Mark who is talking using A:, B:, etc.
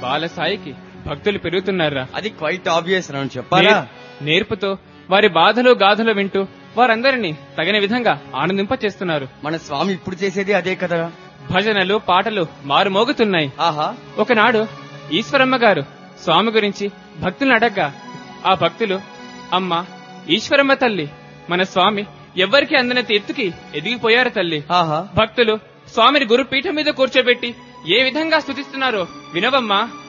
A: బాలసాయికి భక్తులు పెరుగుతున్నారా
B: అది quiet obvious నన్ను చెప్పాలా
A: నేర్- నేర్పుతో వారి బాధలు గాథలు వింటూ వారందరినీ తగిన విధంగా ఆనందింప చేస్తున్నారు
B: మన స్వామి ఇప్పుడు చేసేది అదే కదా
A: భజనలు పాటలు మారుమోగుతున్నాయి
B: ఆహా
A: ఒకనాడు ఈశ్వరమ్మ గారు స్వామి గురించి భక్తులను అడగ్గా ఆ భక్తులు అమ్మ ఈశ్వరమ్మ తల్లి మన స్వామి ఎవ్వరికి అందనంత ఎత్తుకి ఎదిగిపోయారు తల్లి
B: ఆహా
A: భక్తులు స్వామిని గురుపీఠం మీద కూర్చోబెట్టి ఏ విధంగా స్తుతిస్తున్నారో వినవమ్మా